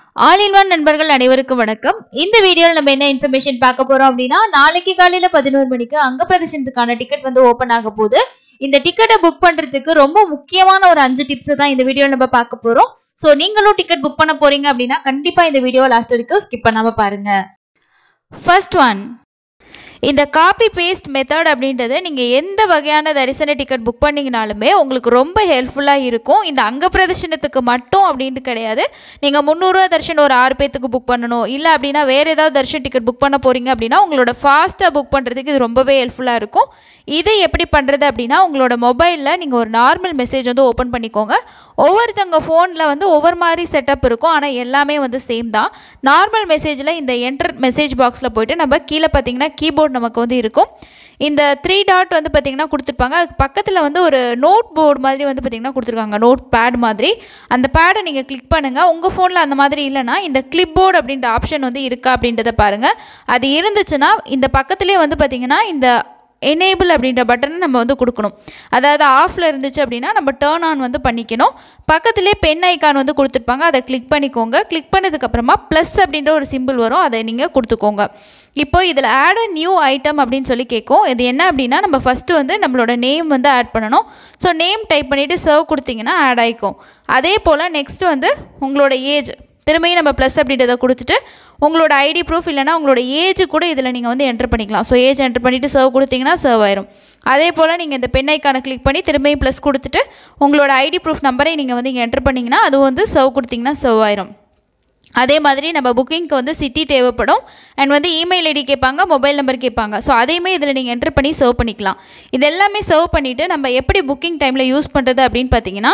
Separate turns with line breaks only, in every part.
all in one நண்பர்கள் அனைவருக்கும் வணக்கம் இந்த வீடியோவில் நம்ம என்ன இன்ஃபர்மேஷன் பார்க்க போறோம் அப்படின்னா நாளைக்கு காலையில பதினோரு மணிக்கு அங்க பிரதர்ஷனத்துக்கான டிக்கெட் வந்து ஓப்பன் ஆக போகுது இந்த டிக்கெட்டை புக் பண்றதுக்கு ரொம்ப முக்கியமான ஒரு அஞ்சு டிப்ஸ் தான் இந்த வீடியோவில் நம்ம பார்க்க போறோம் ஸோ நீங்களும் டிக்கெட் புக் பண்ண போறீங்க அப்படின்னா கண்டிப்பா இந்த வீடியோவை லாஸ்ட் வரைக்கும் ஸ்கிப் பண்ணாம பாருங்க ஃபர்ஸ்ட் ஒன் இந்த காப்பி பேஸ்ட் மெத்தட் அப்படின்றது நீங்கள் எந்த வகையான தரிசன டிக்கெட் புக் பண்ணிங்கனாலுமே உங்களுக்கு ரொம்ப ஹெல்ப்ஃபுல்லாக இருக்கும் இந்த அங்க பிரதர்ஷனத்துக்கு மட்டும் அப்படின்ட்டு கிடையாது நீங்கள் முந்நூறுரூவா தர்ஷன் ஒரு ஆறு பேத்துக்கு புக் பண்ணணும் இல்லை அப்படின்னா வேறு ஏதாவது தர்ஷன் டிக்கெட் புக் பண்ண போகிறீங்க அப்படின்னா உங்களோட ஃபாஸ்ட்டாக புக் பண்ணுறதுக்கு இது ரொம்பவே ஹெல்ப்ஃபுல்லாக இருக்கும் இது எப்படி பண்ணுறது அப்படின்னா உங்களோட மொபைலில் நீங்கள் ஒரு நார்மல் மெசேஜ் வந்து ஓப்பன் பண்ணிக்கோங்க ஒவ்வொருத்தவங்க ஃபோனில் வந்து ஒவ்வொரு மாதிரி செட்டப் இருக்கும் ஆனால் எல்லாமே வந்து சேம் தான் நார்மல் மெசேஜில் இந்த என்டர் மெசேஜ் பாக்ஸில் போயிட்டு நம்ம கீழே பார்த்தீங்கன்னா கீபோர்ட் நமக்கு வந்து இருக்கும் இந்த த்ரீ டாட் வந்து பார்த்திங்கன்னா கொடுத்துருப்பாங்க அதுக்கு பக்கத்தில் வந்து ஒரு நோட் போர்டு மாதிரி வந்து பார்த்திங்கன்னா கொடுத்துருக்காங்க நோட் பேட் மாதிரி அந்த பேடை நீங்கள் கிளிக் பண்ணுங்கள் உங்கள் ஃபோனில் அந்த மாதிரி இல்லைனா இந்த கிளிப் போர்டு அப்படின்ற ஆப்ஷன் வந்து இருக்கா அப்படின்றத பாருங்கள் அது இருந்துச்சுன்னா இந்த பக்கத்துலேயே வந்து பார்த்திங்கன்னா இந்த எனேபிள் அப்படின்ற பட்டனை நம்ம வந்து கொடுக்கணும் அதாவது ஆஃபில் இருந்துச்சு அப்படின்னா நம்ம டேர்ன் ஆன் வந்து பண்ணிக்கணும் பக்கத்துலேயே பென் ஐக்கான் வந்து கொடுத்துருப்பாங்க அதை கிளிக் பண்ணிக்கோங்க கிளிக் பண்ணதுக்கப்புறமா ப்ளஸ் அப்படின்ற ஒரு சிம்பிள் வரும் அதை நீங்கள் கொடுத்துக்கோங்க இப்போ இதில் ஆட் அ நியூ ஐட்டம் அப்படின்னு சொல்லி கேட்கும் இது என்ன அப்படின்னா நம்ம ஃபஸ்ட்டு வந்து நம்மளோட நேம் வந்து ஆட் பண்ணணும் ஸோ நேம் டைப் பண்ணிவிட்டு சர்வ் கொடுத்தீங்கன்னா ஆட் ஆகிக்கும் அதே போல் நெக்ஸ்ட் வந்து உங்களோட ஏஜ் திரும்பியும் நம்ம ப்ளஸ் அப்படின்றத கொடுத்துட்டு உங்களோட ஐடி ப்ரூஃப் இல்லைனா உங்களோட ஏஜ் கூட இதில் நீங்கள் வந்து என்டர் பண்ணிக்கலாம் ஸோ ஏஜ் என்டர் பண்ணிவிட்டு சர்வ் கொடுத்தீங்கன்னா சர்வ் ஆயிரும் அதே போல் நீங்கள் இந்த பென் ஐக்கானை கிளிக் பண்ணி திரும்பியும் ப்ளஸ் கொடுத்துட்டு உங்களோட ஐடி ப்ரூஃப் நம்பரை நீங்கள் வந்து இங்கே என்டர் பண்ணிங்கன்னா அது வந்து சர்வ் கொடுத்தீங்கன்னா சர்வ் ஆயிரும் அதே மாதிரி நம்ம புக்கிங்க்கு வந்து சிட்டி தேவைப்படும் அண்ட் வந்து இமெயில் ஐடி கேட்பாங்க மொபைல் நம்பர் கேட்பாங்க ஸோ அதையுமே இதில் நீங்கள் என்டர் பண்ணி சர்வ் பண்ணிக்கலாம் இது எல்லாமே சர்வ் பண்ணிவிட்டு நம்ம எப்படி புக்கிங் டைமில் யூஸ் பண்ணுறது அப்படின்னு பார்த்தீங்கன்னா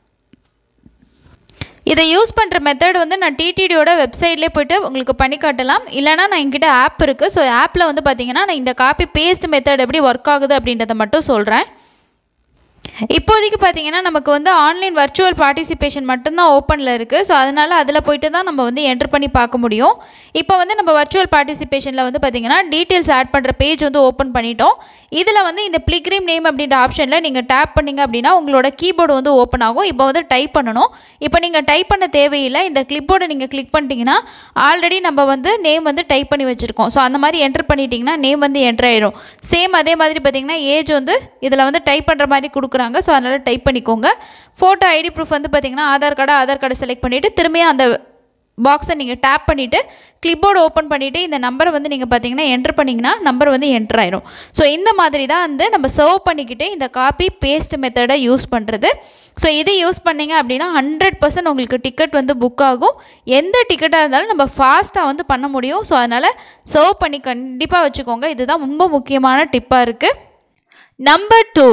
இதை யூஸ் பண்ணுற மெத்தட் வந்து நான் டிடிடியோட வெப்சைட்லேயே போய்ட்டு உங்களுக்கு பண்ணி காட்டலாம் இல்லைனா நான் என்கிட்ட ஆப் இருக்குது ஸோ ஆப்பில் வந்து பார்த்தீங்கன்னா நான் இந்த காப்பி பேஸ்ட் மெத்தட் எப்படி ஒர்க் ஆகுது அப்படின்றத மட்டும் சொல்கிறேன் இப்போதைக்கு பார்த்தீங்கன்னா நமக்கு வந்து ஆன்லைன் வர்ச்சுவல் பார்ட்டிசிபேஷன் மட்டும்தான் ஓப்பனில் இருக்குது ஸோ அதனால் அதில் போயிட்டு தான் நம்ம வந்து என்டர் பண்ணி பார்க்க முடியும் இப்போ வந்து நம்ம வர்ச்சுவல் பார்ட்டிசிபேஷனில் வந்து பார்த்திங்கன்னா டீட்டெயில்ஸ் ஆட் பண்ணுற பேஜ் வந்து ஓப்பன் பண்ணிட்டோம் இதில் வந்து இந்த பிளிக்ரிம் நேம் அப்படின்ற ஆப்ஷனில் நீங்கள் டேப் பண்ணிங்க அப்படின்னா உங்களோட கீபோர்டு வந்து ஓப்பன் ஆகும் இப்போ வந்து டைப் பண்ணணும் இப்போ நீங்கள் டைப் பண்ண தேவையில்லை இந்த கிளிப்போர்டை நீங்கள் கிளிக் பண்ணிட்டீங்கன்னா ஆல்ரெடி நம்ம வந்து நேம் வந்து டைப் பண்ணி வச்சுருக்கோம் ஸோ அந்த மாதிரி என்டர் பண்ணிட்டீங்கன்னா நேம் வந்து என்டர் ஆயிடும் சேம் அதே மாதிரி பார்த்திங்கன்னா ஏஜ் வந்து இதில் வந்து டைப் பண்ணுற மாதிரி கொடுக்குறாங்க ஸோ அதனால் டைப் பண்ணிக்கோங்க ஃபோட்டோ ஐடி ப்ரூஃப் வந்து பார்த்திங்கன்னா Aadhaar card Aadhaar card select பண்ணிவிட்டு திரும்பியும் அந்த பாக்ஸை நீங்கள் டேப் பண்ணிவிட்டு கிளிப்போர்டு ஓப்பன் பண்ணிவிட்டு இந்த நம்பரை வந்து நீங்கள் பார்த்தீங்கன்னா என்டர் பண்ணிங்கன்னா நம்பர் வந்து என்டர் ஆயிரும் ஸோ இந்த மாதிரி தான் வந்து நம்ம சர்வ் பண்ணிக்கிட்டு இந்த காப்பி பேஸ்ட் மெத்தடை யூஸ் பண்ணுறது ஸோ இது யூஸ் பண்ணிங்க அப்படின்னா ஹண்ட்ரட் பர்சன்ட் உங்களுக்கு டிக்கெட் வந்து புக் ஆகும் எந்த டிக்கெட்டாக இருந்தாலும் நம்ம ஃபாஸ்ட்டாக வந்து பண்ண முடியும் ஸோ அதனால் சர்வ் பண்ணி கண்டிப்பாக வச்சுக்கோங்க இதுதான் ரொம்ப முக்கியமான டிப்பாக இருக்குது நம்பர் டூ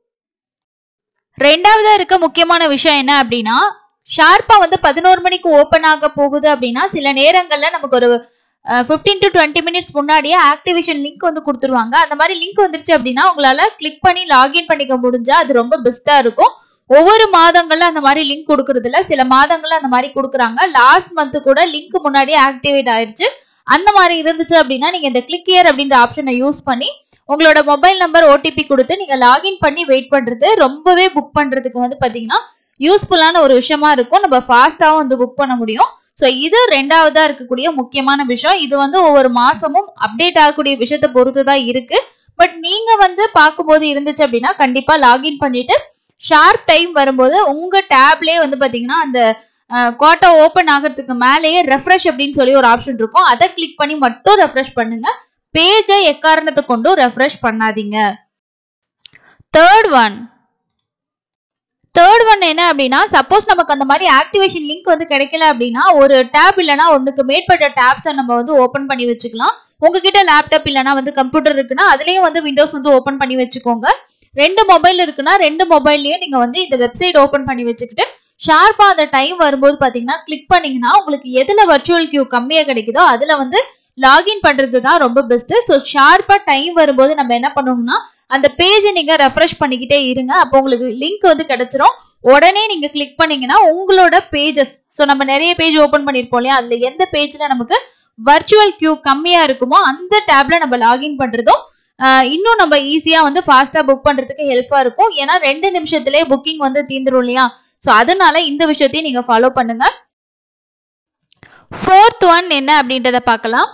ரெண்டாவதாக இருக்க முக்கியமான விஷயம் என்ன அப்படின்னா ஷார்ப்பா வந்து பதினோரு மணிக்கு ஓப்பன் ஆக போகுது அப்படின்னா சில நேரங்கள்ல நமக்கு ஒரு ஃபிஃப்டீன் டு டுவெண்ட்டி மினிட்ஸ் முன்னாடியே ஆக்டிவேஷன் லிங்க் வந்து கொடுத்துருவாங்க அந்த மாதிரி லிங்க் வந்துருச்சு அப்படின்னா உங்களால கிளிக் பண்ணி லாகின் பண்ணிக்க முடிஞ்சா அது ரொம்ப பெஸ்டா இருக்கும் ஒவ்வொரு மாதங்கள்ல அந்த மாதிரி லிங்க் கொடுக்கறதுல சில மாதங்கள்ல அந்த மாதிரி கொடுக்குறாங்க லாஸ்ட் மந்த் கூட லிங்க் முன்னாடியே ஆக்டிவேட் ஆயிருச்சு அந்த மாதிரி இருந்துச்சு அப்படின்னா நீங்க இந்த கிளிக் இயர் அப்படின்ற ஆப்ஷனை யூஸ் பண்ணி உங்களோட மொபைல் நம்பர் ஓடிபி கொடுத்து நீங்க லாகின் பண்ணி வெயிட் பண்றது ரொம்பவே புக் பண்றதுக்கு வந்து பாத்தீங்கன்னா யூஸ்ஃபுல்லான ஒரு விஷயமா இருக்கும் நம்ம ஃபாஸ்ட்டாகவும் வந்து புக் பண்ண முடியும் ஸோ இது ரெண்டாவதா இருக்கக்கூடிய முக்கியமான விஷயம் இது வந்து ஒவ்வொரு மாசமும் அப்டேட் ஆகக்கூடிய விஷயத்த பொறுத்து தான் இருக்கு பட் நீங்க வந்து பார்க்கும்போது இருந்துச்சு அப்படின்னா கண்டிப்பா லாகின் பண்ணிட்டு ஷார்ப் டைம் வரும்போது உங்க டேப்லயே வந்து பாத்தீங்கன்னா அந்த கோட்டா ஓப்பன் ஆகிறதுக்கு மேலேயே ரெஃப்ரெஷ் அப்படின்னு சொல்லி ஒரு ஆப்ஷன் இருக்கும் அதை கிளிக் பண்ணி மட்டும் ரெஃப்ரெஷ் பண்ணுங்க பேஜை எக்காரணத்தை கொண்டும் ரெஃப்ரெஷ் பண்ணாதீங்க தேர்ட் ஒன் தேர்ட் ஒன் என்ன அப்படின்னா சப்போஸ் நமக்கு அந்த மாதிரி ஆக்டிவேஷன் லிங்க் வந்து கிடைக்கல அப்படின்னா ஒரு டேப் இல்லைனா ஒன்றுக்கு மேற்பட்ட டேப்ஸை நம்ம வந்து ஓப்பன் பண்ணி வச்சுக்கலாம் உங்ககிட்ட லேப்டாப் இல்லைனா வந்து கம்ப்யூட்டர் இருக்குன்னா அதுலேயும் வந்து விண்டோஸ் வந்து ஓப்பன் பண்ணி வச்சுக்கோங்க ரெண்டு மொபைல் இருக்குன்னா ரெண்டு மொபைல்லையும் நீங்க வந்து இந்த வெப்சைட் ஓப்பன் பண்ணி வச்சுக்கிட்டு ஷார்ப்பா அந்த டைம் வரும்போது பாத்தீங்கன்னா கிளிக் பண்ணீங்கன்னா உங்களுக்கு எதுல வர்ச்சுவல் கியூ கம்மியா கிடைக்குதோ அதுல வந்து லாகின் பண்றது தான் ரொம்ப பெஸ்ட் ஸோ ஷார்ப்பா டைம் வரும்போது நம்ம என்ன பண்ணணும்னா அந்த பேஜை நீங்க ரெஃப்ரெஷ் பண்ணிக்கிட்டே இருங்க அப்போ உங்களுக்கு லிங்க் வந்து கிடைச்சிரும் உடனே நீங்க கிளிக் பண்ணீங்கன்னா உங்களோட பேஜஸ் ஸோ நம்ம நிறைய பேஜ் ஓப்பன் பண்ணிருப்போம் இல்லையா அதுல எந்த பேஜ்ல நமக்கு வர்ச்சுவல் கியூ கம்மியா இருக்குமோ அந்த டேப்ல நம்ம லாகின் பண்றதும் இன்னும் நம்ம ஈஸியா வந்து ஃபாஸ்டா புக் பண்றதுக்கு ஹெல்ப்பா இருக்கும் ஏன்னா ரெண்டு நிமிஷத்துலயே புக்கிங் வந்து தீந்துரும் இல்லையா ஸோ அதனால இந்த விஷயத்தையும் நீங்க ஃபாலோ பண்ணுங்க ஃபோர்த் ஒன் என்ன அப்படின்றத பார்க்கலாம்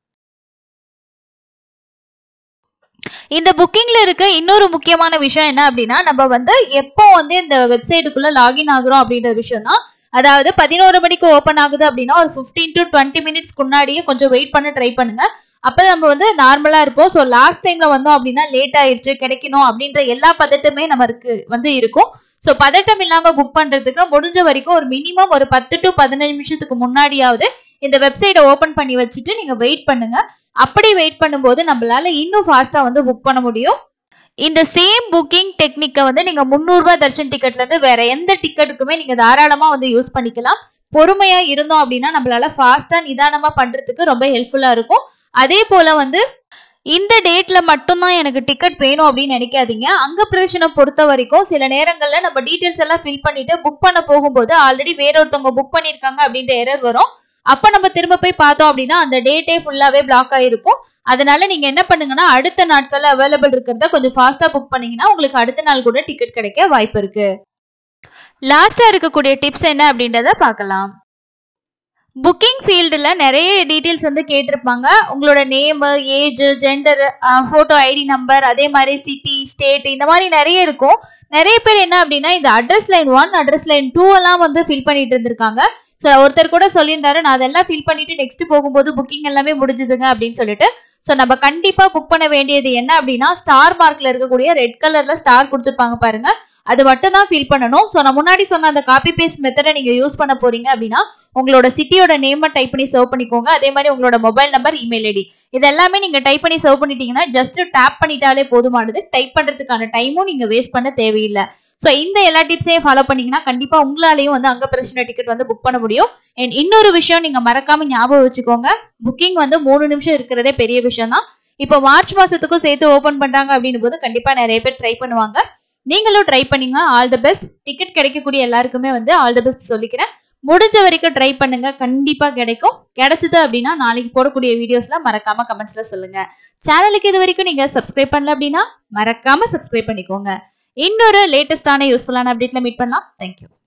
இந்த புக்கிங்ல இருக்க இன்னொரு முக்கியமான விஷயம் என்ன அப்படின்னா நம்ம வந்து எப்போ வந்து இந்த வெப்சைட்டுக்குள்ள லாகின் ஆகுறோம் அப்படின்ற விஷயம் தான் அதாவது பதினோரு மணிக்கு ஓப்பன் ஆகுது அப்படின்னா ஒரு ஃபிஃப்டீன் டு டுவெண்ட்டி மினிட்ஸ்க்கு முன்னாடியே கொஞ்சம் வெயிட் பண்ண ட்ரை பண்ணுங்க அப்போ நம்ம வந்து நார்மலா இருப்போம் ஸோ லாஸ்ட் டைம்ல வந்தோம் அப்படின்னா லேட் ஆயிருச்சு கிடைக்கணும் அப்படின்ற எல்லா பதட்டமே நமக்கு வந்து இருக்கும் ஸோ பதட்டம் இல்லாம புக் பண்றதுக்கு முடிஞ்ச வரைக்கும் ஒரு மினிமம் ஒரு பத்து டு பதினஞ்சு நிமிஷத்துக்கு முன்னாடியாவது இந்த வெப்சைட்டை ஓபன் பண்ணி வச்சுட்டு நீங்க வெயிட் பண்ணுங்க அப்படி வெயிட் பண்ணும்போது நம்மளால இன்னும் ஃபாஸ்டா வந்து புக் பண்ண முடியும் இந்த சேம் புக்கிங் டெக்னிக்கை வந்து நீங்க முந்நூறுபா தர்ஷன் டிக்கெட்ல இருந்து வேற எந்த டிக்கெட்டுக்குமே நீங்க தாராளமா வந்து யூஸ் பண்ணிக்கலாம் பொறுமையா இருந்தோம் அப்படின்னா நம்மளால ஃபாஸ்டா நிதானமா பண்றதுக்கு ரொம்ப ஹெல்ப்ஃபுல்லா இருக்கும் அதே போல வந்து இந்த டேட்ல மட்டும்தான் எனக்கு டிக்கெட் வேணும் அப்படின்னு நினைக்காதீங்க அங்க பிரதர்ஷனை பொறுத்த வரைக்கும் சில நேரங்கள்ல நம்ம டீடைல்ஸ் எல்லாம் ஃபில் பண்ணிட்டு புக் பண்ண போகும்போது ஆல்ரெடி வேற ஒருத்தவங்க புக் பண்ணிருக்காங்க அப்படின்ற எரர் வரும் அப்ப நம்ம திரும்ப போய் பார்த்தோம் அப்படின்னா அந்த டேட்டே ஃபுல்லாவே பிளாக் ஆயிருக்கும் அதனால நீங்க என்ன பண்ணுங்கன்னா அடுத்த நாட்கள்ல அவைலபிள் இருக்கிறத கொஞ்சம் ஃபாஸ்டா புக் பண்ணீங்கன்னா உங்களுக்கு அடுத்த நாள் கூட டிக்கெட் கிடைக்க வாய்ப்பு இருக்கு லாஸ்டா இருக்கக்கூடிய டிப்ஸ் என்ன அப்படின்றத பார்க்கலாம் புக்கிங் ஃபீல்டில் நிறைய டீட்டெயில்ஸ் வந்து கேட்டிருப்பாங்க உங்களோட name age gender photo ID number அதே மாதிரி சிட்டி ஸ்டேட் இந்த மாதிரி நிறைய இருக்கும் நிறைய பேர் என்ன அப்படின்னா இந்த address line one address line two எல்லாம் வந்து ஃபில் பண்ணிட்டு இருந்திருக்காங்க ஸோ ஒருத்தர் கூட சொல்லியிருந்தாரு நான் அதெல்லாம் ஃபில் பண்ணிட்டு நெக்ஸ்ட் போகும்போது புக்கிங் எல்லாமே முடிஞ்சுதுங்க அப்படின்னு சொல்லிட்டு ஸோ நம்ம கண்டிப்பாக புக் பண்ண வேண்டியது என்ன அப்படின்னா ஸ்டார் மார்க்ல இருக்கக்கூடிய ரெட் கலர்ல ஸ்டார் கொடுத்துருப்பாங்க பாருங்க அது மட்டும் தான் ஃபில் பண்ணணும் ஸோ நான் முன்னாடி சொன்ன அந்த காப்பி பேஸ்ட் மெத்தடை நீங்க யூஸ் பண்ண போறீங்க அப்படின்னா உங்களோட சிட்டியோட நேமை டைப் பண்ணி சர்வ் பண்ணிக்கோங்க அதே மாதிரி உங்களோட மொபைல் நம்பர் இமெயில் ஐடி இது எல்லாமே நீங்க டைப் பண்ணி சர்வ் பண்ணிட்டீங்கன்னா ஜஸ்ட் டேப் பண்ணிட்டாலே போதுமானது டைப் பண்றதுக்கான டைமும் நீங்க வேஸ்ட் பண்ண தேவையில்லை ஸோ இந்த எல்லா டிப்ஸையும் ஃபாலோ பண்ணீங்கன்னா கண்டிப்பா உங்களாலையும் வந்து அங்க பிரச்சனை டிக்கெட் வந்து புக் பண்ண முடியும் அண்ட் இன்னொரு விஷயம் நீங்க மறக்காம ஞாபகம் வச்சுக்கோங்க புக்கிங் வந்து மூணு நிமிஷம் இருக்கிறதே பெரிய விஷயம் தான் இப்போ மார்ச் மாசத்துக்கும் சேர்த்து ஓபன் பண்றாங்க அப்படின்னும் போது கண்டிப்பா நிறைய பேர் ட்ரை பண்ணுவாங்க நீங்களும் ட்ரை பண்ணீங்க ஆல் தி பெஸ்ட் டிக்கெட் கிடைக்கக்கூடிய எல்லாருக்குமே வந்து ஆல் தி பெஸ்ட் சொல்லிக்கிறேன் முடிஞ்ச வரைக்கும் ட்ரை பண்ணுங்க கண்டிப்பா கிடைக்கும் கிடைச்சது அப்படின்னா நாளைக்கு போடக்கூடிய வீடியோஸ்ல மறக்காம கமெண்ட்ஸ்ல சொல்லுங்க சேனலுக்கு இது வரைக்கும் நீங்க சப்ஸ்கிரைப் பண்ணல அப்படின்னா மறக்காம சப்ஸ்கிரைப் பண்ணிக்கோங்க இன்னொரு லேட்டஸ்டான யூஸ்ஃபுல்லான அப்டேட்ல மீட் பண்ணலாம் தேங்க்யூ